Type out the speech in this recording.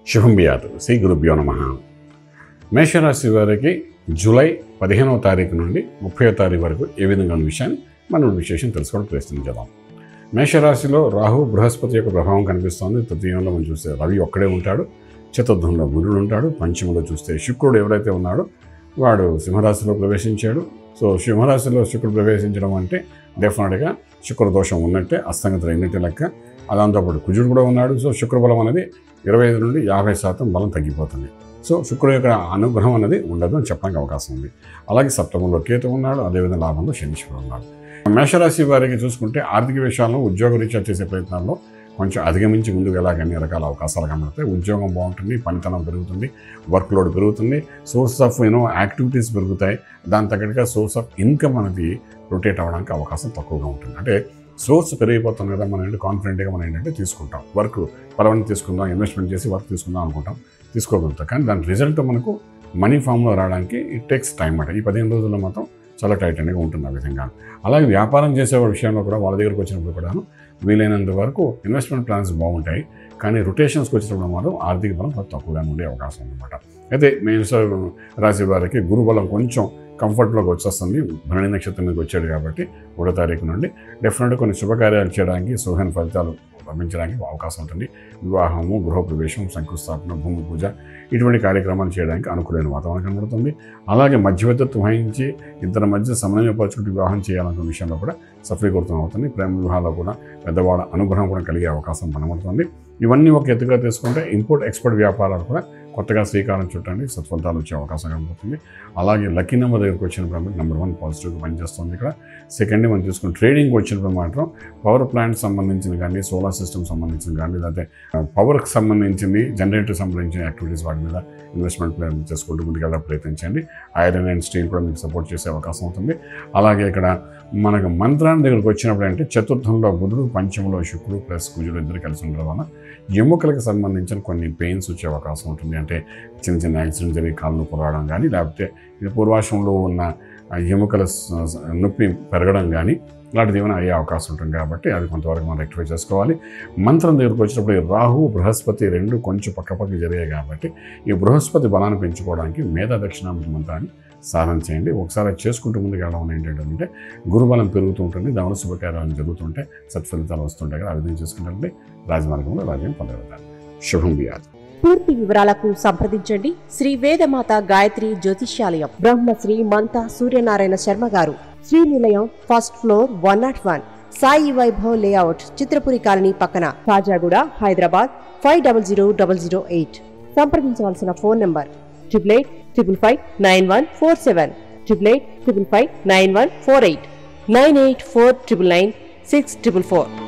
శుభం బియాదు శ్రీ గురుభ్యో నమ మేషరాశి వారికి జూలై పదిహేనవ తారీఖు నుండి ముప్పై తారీఖు వరకు ఏ విధంగా ఉన్న విషయాన్ని మనం విశేషం తెలుసుకోవడం ప్రయత్నం చేద్దాం మేషరాశిలో రాహు బృహస్పతి యొక్క ప్రభావం కనిపిస్తోంది తృతీయంలో మనం చూస్తే రవి ఒక్కడే ఉంటాడు చతుర్థంలో గురుడు ఉంటాడు పంచమంలో చూస్తే శుక్రుడు ఎవరైతే ఉన్నాడో వాడు సింహరాశిలో ప్రవేశించాడు సో సింహరాశిలో శుక్రుడు ప్రవేశించడం అంటే డెఫినెట్గా శుక్ర దోషం ఉన్నట్టే అస్తంగతులు అయినట్టే లెక్క దాంతోపాటు కుజుడు కూడా ఉన్నాడు సో శుక్రబలం అనేది ఇరవై ఐదు నుండి యాభై శాతం బలం తగ్గిపోతుంది సో శుక్రుడు యొక్క అనుగ్రహం అనేది ఉండదు అని చెప్పడానికి అవకాశం ఉంది అలాగే సప్తమంలో కేతు ఉన్నాడు అదేవిధంగా లాభంలో శనీశ్వరుడు ఉన్నాడు మేషరాశి వారికి చూసుకుంటే ఆర్థిక విషయాలను ఉద్యోగ రీత్యా చేసే ప్రయత్నాల్లో కొంచెం అధిగమించి ముందుకు వెళ్ళాక అన్ని రకాల అవకాశాలు కనబడతాయి ఉద్యోగం బాగుంటుంది పనితనం పెరుగుతుంది వర్క్ లోడ్ పెరుగుతుంది సోర్స్ ఆఫ్ యూనో యాక్టివిటీస్ పెరుగుతాయి దాని తగ్గట్టుగా సోర్స్ ఆఫ్ ఇన్కమ్ అనేది రొటేట్ అవ్వడానికి అవకాశం తక్కువగా ఉంటుంది అంటే సోర్స్ పెరిగిపోతుంది కదా మనం ఏంటి కాన్ఫిడెంట్గా మనం ఏంటంటే తీసుకుంటాం వర్క్ పరవని తీసుకుందాం ఇన్వెస్ట్మెంట్ చేసి వర్క్ తీసుకుందాం అనుకుంటాం తీసుకోగలుగుతాం కానీ దాని రిజల్ట్ మనకు మనీ ఫామ్లో రావడానికి ఇట్ టేక్స్ టైం అన్నమాట ఈ పదిహేను రోజుల్లో మాత్రం చాలా టైట్ అనేది ఉంటుంది ఆ విధంగా అలాగే వ్యాపారం చేసే విషయంలో కూడా వాళ్ళ దగ్గరకు వచ్చినప్పుడు కూడా వీలైనంత వరకు ఇన్వెస్ట్మెంట్ ప్లాన్స్ బాగుంటాయి కానీ రొటేషన్స్కి వచ్చినప్పుడు మాత్రం ఆర్థిక బలం కొంచెం తక్కువగా ఉండే అవకాశం ఉందన్నమాట అయితే మేష రాశి వారికి గురుబలం కొంచెం కంఫర్ట్లోకి వచ్చేస్తుంది భరణి నక్షత్రం మీదకి వచ్చాడు కాబట్టి ఒకటో తారీఖు నుండి డెఫినెట్గా కొన్ని శుభకార్యాలు చేయడానికి శుభమైన ఫలితాలు లభించడానికి అవకాశం ఉంటుంది వివాహము గృహప్రవేశం శంకుస్థాపన భూమి పూజ ఇటువంటి కార్యక్రమాలు చేయడానికి అనుకూలమైన వాతావరణం కనబడుతుంది అలాగే మధ్యవర్తిత్వం వహించి ఇద్దరి మధ్య సమన్వయపరచుకుంటూ వివాహం చేయాలన్న విషయంలో కూడా సఫలీకృతం అవుతుంది ప్రేమ వివాహాల్లో కూడా పెద్దవాళ్ళ అనుగ్రహం కూడా కలిగే అవకాశం కనబడుతుంది ఇవన్నీ ఒక ఎత్తుగా తీసుకుంటే ఇంపోర్ట్ ఎక్స్పోర్ట్ వ్యాపారాలు కూడా కొత్తగా శ్రీకారం చుట్టండి సత్ఫలితాలు వచ్చే అవకాశం కనబడుతుంది అలాగే లక్కీ నెంబర్ దగ్గరికి వచ్చినప్పుడు నెంబర్ వన్ పాజిటివ్గా పనిచేస్తుంది ఇక్కడ సెకండ్ మనం తీసుకుని ట్రేడింగ్కి వచ్చినప్పుడు మాత్రం పవర్ ప్లాంట్ సంబంధించిన కానీ సోలార్ సిస్టమ్ సంబంధించిన కానీ లేకపోతే పవర్కి సంబంధించింది జనరేటర్ సంబంధించిన యాక్టివిటీస్ వాటి మీద ఇన్వెస్ట్మెంట్ ప్లాన్ చేసుకుంటూ ముందుకెళ్ళ ప్రయత్నించండి ఐరన్ అండ్ స్టీల్ కూడా మీకు సపోర్ట్ చేసే అవకాశం ఉంటుంది అలాగే ఇక్కడ మనకు మంత్రాన్ని దగ్గరికి వచ్చినప్పుడు అంటే చతుర్థంలో బుధుడు పంచంలో శుక్రుడు ప్లస్ కుజుడు ఇద్దరు కలిసి ఉండడం వల్ల ఎముకలకు సంబంధించిన కొన్ని పెయిన్స్ వచ్చే అవకాశం ఉంటుంది అంటే చిన్న చిన్న యాక్సిడెంట్ జరిగి కాళ్ళు నొప్పి రావడం కానీ లేకపోతే ఇది పూర్వాశంలో ఉన్న ఆ ఎముకల స- స- నొప్పి పెరగడం కానీ ఇలాంటిది ఏమైనా అయ్యే అవకాశం ఉంటుంది కాబట్టి అది కొంతవరకు మనం రెక్టిఫై చేసుకోవాలి మంత్రం దగ్గరకు వచ్చినప్పుడు ఈ రాహు బృహస్పతి రెండు కొంచెం పక్కపక్క జరిగాయి కాబట్టి ఈ బృహస్పతి బలాన్ని పెంచుకోవడానికి మేధా దక్షిణామూర్తి మంత్రాన్ని సాధన చేయండి ఒకసారి అది చేసుకుంటూ ముందుకు వెళ్ళడం వల్ల ఏంటంటే గురుబలం పెరుగుతూ ఉంటుంది దానివల్ల శుభకార్యాలు జరుగుతుంటే సత్ఫలితాలు వస్తుంటాయి కదా ఆ విధంగా చేసుకుంటే రాజమార్గంలో రాజ్యం పొందగలుగుతారు శుభం బియాదు పూర్తి వివరాలకు సంప్రదించండి శ్రీ వేదమాత గాయత్రి జ్యోతిష్యాలయం బ్రహ్మశ్రీ మంతా సూర్యనారాయణ శర్మ గారు Shri Nilayam first floor one nought one Sai Vaibhav layout Chitrapuri colony పక్కన Kajaguda Hyderabad five double zero double zero eight సంప్రదించవలసిన phone number triple eight triple five nine one four seven triple eight triple five nine one four eight nine eight four triple nine six triple four